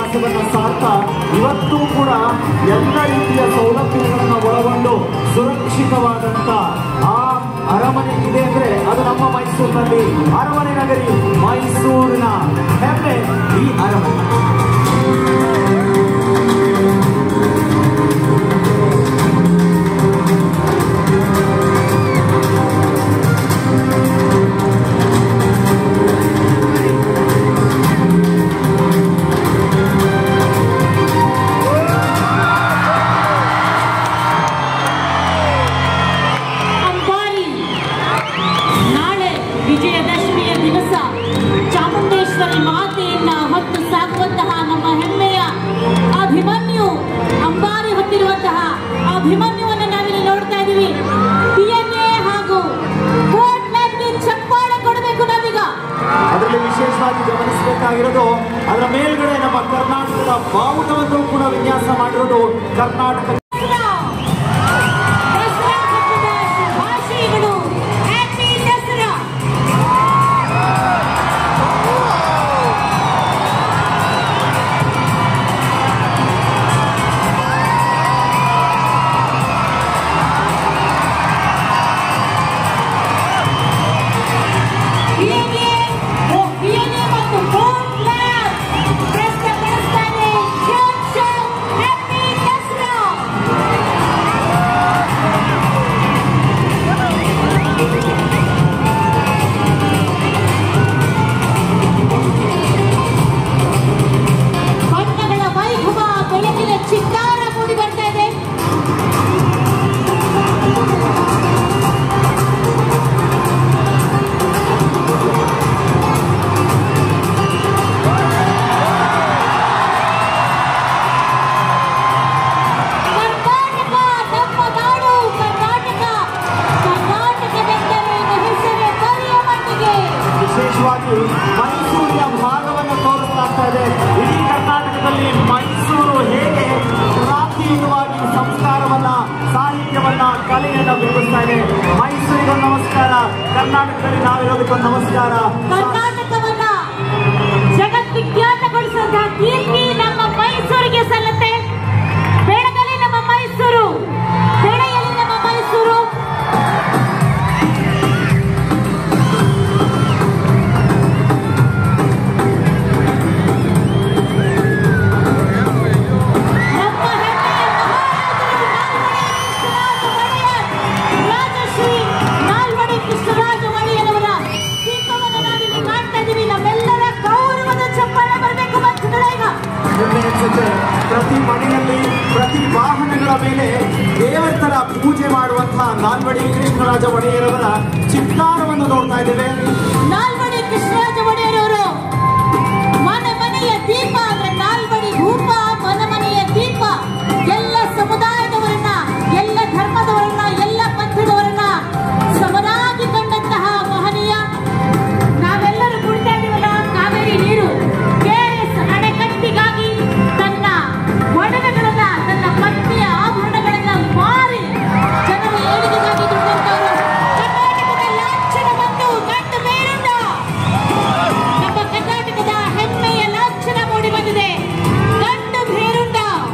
ಇತಿಹಾಸವನ್ನ ಸಾರ್ತಾ ಇವತ್ತೂ ಕೂಡ ಎಲ್ಲ ರೀತಿಯ ಸೌಲಭ್ಯಗಳನ್ನು ಒಳಗೊಂಡು ಸುರಕ್ಷಿತವಾದಂತ ಆ ಅರಮನೆ ಇದೆ ಅಂದ್ರೆ ಅದು ನಮ್ಮ ಮೈಸೂರಿನಲ್ಲಿ ಅರಮನೆ ನಗರಿ ಮೈಸೂರಿನ ಹೆಮ್ಮೆ ಈ ಅರಮನೆ ಅಂಬಾರಿ ನಾಳೆ ವಿಜಯದಶಮಿಯ ದಿವಸ ಚಾಮುಂಡೇಶ್ವರಿ ಮಾತೆಯನ್ನ ಹೊತ್ತು ಸಾಕುವಂತಹ ನಮ್ಮ ಹೆಮ್ಮೆಯ ಅಭಿಮನ್ಯು ಅಂಬಾರಿ ಹೊತ್ತಿರುವಂತಹ ಅಭಿಮನ್ಯುವನ್ನು ನಾವಿಲ್ಲಿ ನೋಡ್ತಾ ಇದ್ದೀವಿ ಡಿಎನ್ಎ ಹಾಗೂ ಕೋರ್ಟ್ನಲ್ಲಿ ಚಪ್ಪಾಳೆ ಕೊಡಬೇಕು ನಾವೀಗ ಅದರಲ್ಲಿ ವಿಶೇಷವಾಗಿ ಗಮನಿಸಬೇಕಾಗಿರೋದು ಅದರ ಮೇಲ್ಗಡೆ ನಮ್ಮ ಕರ್ನಾಟಕದ ಬಾವುಟವನ್ನು ಕೂಡ ವಿನ್ಯಾಸ ಮಾಡಿರೋದು ಕರ್ನಾಟಕ ದಸರಾ ದಸರಾ ಹಬ್ಬದ ಶುಭಾಶಯಗಳು ಹ್ಯಾಪಿ ದಸರಾ DNA ಓ DNA ಮತ್ತು ಬೋಟ್ ಲ್ಯಾಬ್ ಪ್ರಸ್ತುತಪಡಿಸ್ತಾನೆ ಡ್ರೋನ್ ಶೋ ಹ್ಯಾಪಿ ದಸರಾ ಬಣ್ಣಗಳ ವೈಭವ ಬೆಳಕಿನ ಚಿತ್ತಾರ ಮೂಡಿ ಬರ್ತಾ ಇದೆ ಕರ್ನಾಟಕ ನಮ್ಮ ನಾಡು ಕರ್ನಾಟಕ ಕರ್ನಾಟಕವೆಂದರೆ ಹೆಸರೇ ಬರೆಯ ಮಟ್ಟಿಗೆ ವಿಶೇಷವಾಗಿ ಮೈಸೂರಿನ ಭಾಗವನ್ನು ತೋರಿಸ್ತಾ ಇದೆ ಇಡೀ ಕರ್ನಾಟಕದಲ್ಲಿ ಮೈಸೂರು ಹೇಗೆ ಕ್ರಾಂತಿಯುತವಾಗಿ ಸಂಸ್ಕಾರವನ್ನ ಸಾಹಿತ್ಯವನ್ನ ಕಲೆಯನ್ನ ಬಿಂಬಿಸ್ತಾ ಇದೆ ಮೈಸೂರಿಗೊಂದು ನಮಸ್ಕಾರ ಕರ್ನಾಟಕದಲ್ಲಿ ನಾವಿರೋದಕ್ಕೊಂದು ನಮಸ್ಕಾರ ಕರ್ನಾಟಕವನ್ನ ಜಗದ್ವಿಖ್ಯಾತಗೊಳಿಸಿದಂತಹ ಕೀರ್ತಿ ನಮ್ಮ ಮೈಸೂರಿಗೆ ಸಲ್ಲುತ್ತೆ ಬೆಳಗಲಿ ನಮ್ಮ ಮೈಸೂರು ಬೆಳೆಯಲಿ ನಮ್ಮ ಮೈಸೂರು ನಮ್ಮ ಹೆಮ್ಮೆಯ ಮಹಾರಾಜರು ರಾಜಶ್ರೀ ನಾಲ್ವಡಿ ಕೃಷ್ಣರಾಜ ಒಡೆಯರವರ ದೀಪವನ್ನು ನಾವಿಲ್ಲಿ ಕಾಣ್ತಾ ಇದ್ದೀವಿ ನಮ್ಮೆಲ್ಲರ ಗೌರವದ ಚಪ್ಪಾಳೆ ಬರಬೇಕು ಬಂಧುಗಳೇ ಈಗ ಹೆಮ್ಮೆ ಅನ್ಸುತ್ತೆ ಪ್ರತಿ ಮನೆಯಲ್ಲಿ ಪ್ರತಿ ವಾಹನಗಳ ಮೇಲೆ ದೇವತರ ಪೂಜೆ ಮಾಡುವಂತಹ ನಾಲ್ವಡಿ ಕೃಷ್ಣರಾಜ ಒಡೆಯರವರ ಚಿತ್ತಾರವನ್ನು ನೋಡ್ತಾ ಇದ್ದೇವೆ ನಾಲ್ವಡಿ ಕೃಷ್ಣರಾಜ ಒಡೆಯರವರು ಮನ ಮನೆಯ ದೀಪ ಅಂದ್ರೆ ನಾಲ್ವಡಿ ಧೂಪ ಮನ ಮನೆಯ ದೀಪ ಎಲ್ಲ ಸಮುದಾಯದವರನ್ನ ಎಲ್ಲ ಧರ್ಮದವರನ್ನ ಎಲ್ಲ ಪಂಥದವರನ್ನ ಸಮನಾಗಿ ಕಂಡಂತಹ ಮಹನೀಯ ನಾವೆಲ್ಲರೂ ಕುಡಿತಾ ಇದೀವಲ್ಲ ಕಾವೇರಿ ನೀರು ಕೆಆರ್ಎಸ್ ಅಣೆಕಟ್ಟಿಗಾಗಿ ತನ್ನ ಒಡವೆಗಳನ್ನ ತನ್ನ ಪತ್ನಿಯ ಆಭರಣಗಳನ್ನ ಮಾರಿ ಜನರ ಏಳಿಗೆಗಾಗಿ ದುಡಿದಂತವರು ಕರ್ನಾಟಕದ ಲಾಂಛನ ಬಂದು ಗಂಡು ಬೇರಿಂದ ನಮ್ಮ ಕರ್ನಾಟಕದ ಹೆಮ್ಮೆಯ ಲಾಂಛನ ಮೂಡಿ ಬಂದಿದೆ ಗಂಡು ಬೇರುಂಡ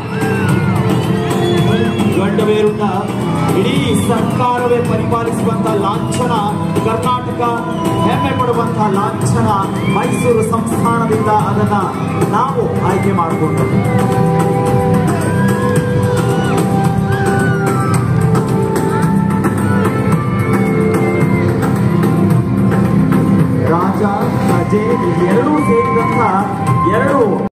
ಗಂಡ ಬೇರುಂಡ ಇಡೀ ಸರ್ಕಾರವೇ ಪರಿಪಾಲಿಸುವಂತಹ ಲಾಂಛನ ಕರ್ನಾಟಕ ಹೆಮ್ಮೆ ಪಡುವಂತಹ ಲಾಂಛನ ಮೈಸೂರು ಸಂಸ್ಥಾನದಿಂದ ಅದನ್ನ ನಾವು ಆಯ್ಕೆ ಮಾಡಿಕೊಂಡು ರಾಜ ಪ್ರಜೆ